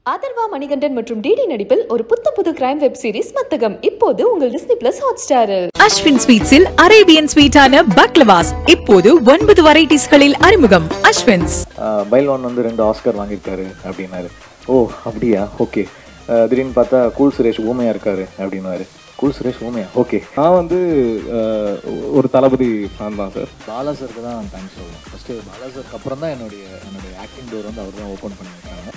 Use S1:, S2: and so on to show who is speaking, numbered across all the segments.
S1: அதர்வா மணிகண்டன் மற்றும் டிடி நடிப்பில் ஒரு புத்த புது கிரைம் வெப் சீரிஸ் மத்தகம் இப்போது உங்கள் டிஸ்னி பிளஸ் ஹாட் ஸ்டாரில்
S2: அஸ்வின் ஸ்வீட்ஸில் அரேபியன் ஸ்வீட்டான பக்லவாஸ் இப்போது ஒன்பது வெரைட்டிஸ்களில் அறிமுகம் அஸ்வின்ஸ்
S3: பைல்வான் வந்து ரெண்டு ஆஸ்கர் வாங்கியிருக்காரு அப்படின்னாரு ஓ அப்படியா ஓகே திடீர்னு பார்த்தா கூல் சுரேஷ் ஊமையா இருக்காரு அப்படின்னாரு கூல் சுரேஷ் ஊமையா ஓகே
S4: நான் வந்து அஹ், ஒரு தளபதி ஃபேன் தான் சார்
S3: பாலா சருக்கு தான் தேங்க்ஸ் சொல்லணும் ஃபஸ்ட்டு பாலா சருக்கு அப்புறம் தான் என்னுடைய என்னுடைய ஆக்டிங் டோர் வந்து அவர் தான் ஓப்பன் பண்ணியிருக்காங்க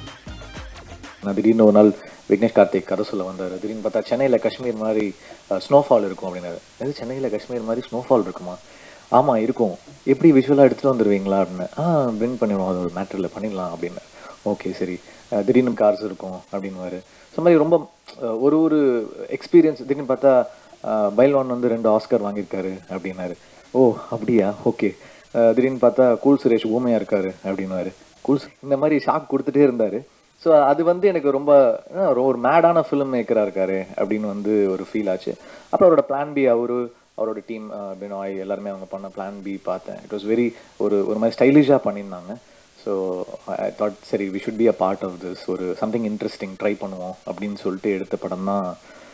S3: நான் திடீர்னு ஒரு நாள் விக்னேஷ் கார்த்திக் கதை சொல்ல வந்தார் திடீர்னு பார்த்தா சென்னையில் காஷ்மீர் மாதிரி ஸ்னோஃபால் இருக்கும் அப்படின்னாரு எது சென்னையில் காஷ்மீர் மாதிரி ஸ்னோஃபால் இருக்குமா ஆமாம் இருக்கும் எப்படி விஷுவலாக எடுத்துகிட்டு வந்துடுவீங்களா அப்படின்னு ஆ வின் பண்ணிடுவோம் அது ஒரு மேட்டரில் பண்ணிடலாம் அப்படின்னு ஓகே சரி அஹ் திடீர்னு கார்ஸ் இருக்கும் அப்படின்னுவாரு ஸோ மாதிரி ரொம்ப அஹ், ஒரு ஒரு எக்ஸ்பீரியன்ஸ் திடீர்னு பார்த்தா அஹ், பைல்வான் வந்து ரெண்டு ஆஸ்கர் வாங்கியிருக்காரு அப்படின்னாரு ஓ அப்படியா ஓகே திடீர்னு பார்த்தா கூல் சுரேஷ் ஊமையா இருக்காரு அப்படின்னுவாரு கூல் சு- இந்த மாதிரி ஷாக் கொடுத்துட்டே இருந்தாரு ஸோ அது வந்து எனக்கு ரொம்ப அஹ், ரொ- ஒரு மேடான ஃபிலிம் மேக்கராக இருக்காரு அப்படின்னு வந்து ஒரு ஃபீல் ஆச்சு அப்புறம் அவரோட பிளான் பி அவரு அவரோட டீம் பினாய் எல்லாருமே அவங்க பண்ண பிளான் பி பார்த்தேன் இட் வாஸ் வெரி ஒரு ஒரு மாதிரி ஸ்டைலிஷாக பண்ணியிருந்தாங்க ஸோ ஐ தாட் சரி we should be a part of this ஒரு சம்திங் இன்ட்ரெஸ்டிங் ட்ரை பண்ணுவோம் அப்படின்னு சொல்லிட்டு எடுத்த படம் தான்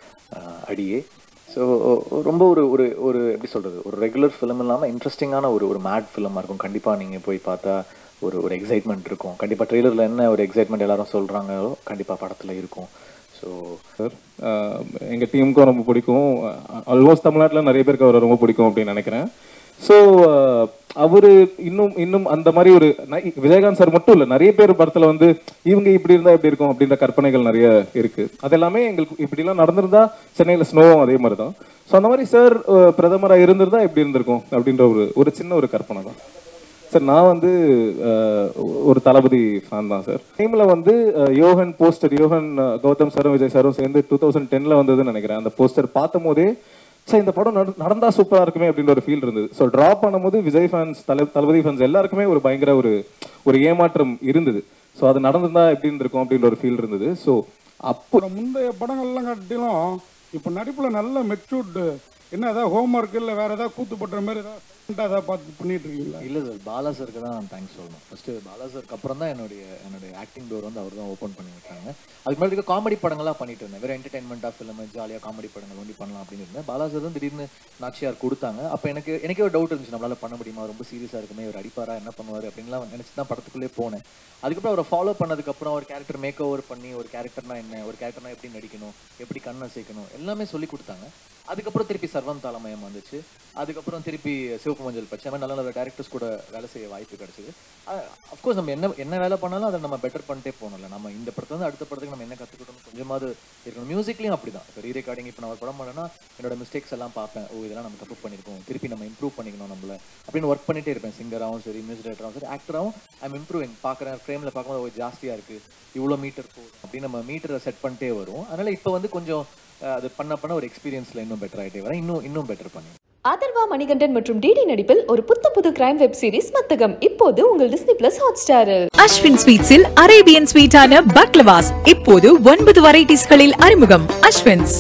S3: அடியே ஸோ ரொம்ப ஒரு ஒரு ஒரு எப்படி சொல்கிறது ஒரு ரெகுலர் ஃபிலிம் இல்லாமல் இன்ட்ரெஸ்டிங்கான ஒரு ஒரு மேட் ஃபிலிமாக இருக்கும் கண்டிப்பாக நீங்கள் போய் பார்த்தா ஒரு ஒரு எக்ஸைட்மெண்ட் இருக்கும் கண்டிப்பாக ட்ரெய்லரில் என்ன ஒரு எக்ஸைட்மெண்ட் எல்லாரும் சொல்கிறாங்களோ கண்டிப்பாக படத்தில் இருக்கும் ஸோ
S4: சார் எங்கள் டீமுக்கும் ரொம்ப பிடிக்கும் ஆல்மோஸ்ட் தமிழ்நாட்டில் நிறைய பேருக்கு அவரை ரொம்ப பிடிக்கும் அப்படின்னு நினைக்கிறேன் ஸோ அவர் இன்னும் இன்னும் அந்த மாதிரி ஒரு நை- விஜயகாந்த் சார் மட்டும் இல்லை நிறைய பேர் படத்தில் வந்து இவங்க இப்படி இருந்தால் எப்படி இருக்கும் அப்படின்ற கற்பனைகள் நிறைய இருக்கு அது எல்லாமே எங்களுக்கு இப்படிலாம் நடந்திருந்தா சென்னையில் ஸ்னோவும் அதே மாதிரி தான் ஸோ அந்த மாதிரி சார் பிரதமராக இருந்திருந்தா எப்படி இருந்திருக்கும் அப்படின்ற ஒரு ஒரு சின்ன ஒரு கற்பனை தான் சார் நான் வந்து அஹ், ஒரு தளபதி ஃபேன் தான் சார் டீமில் வந்து அஹ், யோகன் போஸ்டர் யோகன் அஹ், கௌதம் சாரும் விஜய் சாரும் சேர்ந்து டூ தௌசண்ட் டென்ல வந்ததுன்னு நினைக்கிறேன் அந்த போஸ்டர் பார்த்தும் போதே சார் இந்த படம் நட- நடந்தா சூப்பரா இருக்குமே அப்படின்ற ஒரு ஃபீல் இருந்தது ஸோ ட்ராப் பண்ணும்போது விஜய் ஃபேன்ஸ் தலை தளபதி ஃபேன்ஸ் எல்லாருக்குமே ஒரு பயங்கர ஒரு ஒரு ஏமாற்றம் இருந்தது ஸோ அது நடந்திருந்தா எப்படி இருந்திருக்கும் அப்படின்ற ஒரு ஃபீல் இருந்தது ஸோ அப்போ
S5: அப்புறம் முந்தைய படங்கள்லாம் காட்டிலும் இப்போ நடிப்பில் நல்ல மெச்சூர்டு என்ன ஏதாவது ஹோம்ஒர்க் இல்லை வேற ஏதாவது கூத்து பட்டுற மாதிரி ஏதாவது silent ஆ ஏதாவது பார்த்து பண்ணிட்டு இருக்கீங்களா
S3: இல்லை சார் பாலா சருக்கு தான் தேங்க்ஸ் சொல்லணும் ஃபர்ஸ்ட் பாலா சருக்கு அப்புறம் தான் என்னுடைய என்னுடைய ஆக்டிங் டோர் வந்து அவர் தான் ஓப்பன் பண்ணி விட்டாங்க அதுக்கு முன்னாடி காமெடி படங்கள்லாம் பண்ணிட்டு இருந்தேன் வேற என்டர்டைன்மெண்ட்டாக ஃபிலிம் ஜாலியாக காமெடி படங்கள் ஒண்டி பண்ணலாம் அப்படின்னு இருந்தேன் பாலா சார் தான் திடீர்னு நாச்சியார் கொடுத்தாங்க அப்போ எனக்கு எனக்கே ஒரு டவுட் இருந்துச்சு நம்மளால பண்ண முடியுமா ரொம்ப சீரியஸாக இருக்குமே ஒரு அடிப்பாரா என்ன பண்ணுவார் அப்படின்லாம் நினச்சி தான் படத்துக்குள்ளே போனேன் அதுக்கப்புறம் அவரை ஃபாலோ பண்ணதுக்கப்புறம் ஒரு கேரக்டர் மேக் ஓவர் பண்ணி ஒரு கேரக்டர்னா என்ன ஒரு கேரக்டர்னா எப்படி நடிக்கணும் எப்படி கண்ணை சேர்க்கணும் எல்லாமே சொல்லி கொடுத்தாங்க அதுக்கப்புறம் திருப்பி சர்வம் தாளமயம் வந்துச்சு அதுக்கப்புறம் திருப்பி சிவப்பு மஞ்சள் பச்சை அந்த மாதிரி நல்ல நல்ல டேரக்டர்ஸ் கூட வேலை செய்ய வாய்ப்பு கிடைச்சது அஃப்கோர்ஸ் நம்ம என்ன என்ன வேலை பண்ணாலும் அதை நம்ம பெட்டர் பண்ணிட்டே போகணும்ல நம்ம இந்த படத்துல இருந்து அடுத்த படத்துக்கு நம்ம என்ன கற்றுக்கிட்டோம் கொஞ்சமாவது இருக்கணும் மியூசிக்லையும் அப்படிதான் இப்போ ரீ ரெக்கார்டிங் இப்போ நான் ஒரு படம் பண்ணேன்னா என்னோட மிஸ்டேக்ஸ் எல்லாம் பார்ப்பேன் ஓ இதெல்லாம் நம்ம தப்பு பண்ணியிருக்கோம் திருப்பி நம்ம இம்ப்ரூவ் பண்ணிக்கணும் நம்மள அப்படின்னு ஒர்க் பண்ணிட்டே இருப்பேன் சிங்கராகவும் சரி மியூசிக் டேரக்டராகவும் சரி ஆக்டராகவும் ஐம் இம்ப்ரூவிங் பார்க்குறேன் ஃப்ரேமில் பார்க்கும்போது ஓ ஜாஸ்தியாக இருக்கு இவ்வளோ மீட்டர் போதும் அப்படின்னு நம்ம மீட்டரை செட் பண்ணிட்டே வரும் அதனால இப்போ வந்து கொஞ்சம் அஹ், அது பண்ண பண்ண ஒரு எக்ஸ்பீரியன்ஸ்ல இன்னும் பெட்டர் ஆகிட்டே வரேன் இன்னும் இன்னும் பெட்டர் பண்ணி
S1: அதர்வா மணிகண்டன் மற்றும் டிடி நடிப்பில் ஒரு புத்த புது கிரைம் வெப் சீரிஸ் மத்தகம் இப்போது உங்கள் டிஸ்னி பிளஸ் ஹாட் ஸ்டாரில்
S2: அஸ்வின் ஸ்வீட்ஸில் அரேபியன் ஸ்வீட்டான பக்லவாஸ் இப்போது ஒன்பது வெரைட்டிஸ்களில் அறிமுகம் அஸ்வின்ஸ்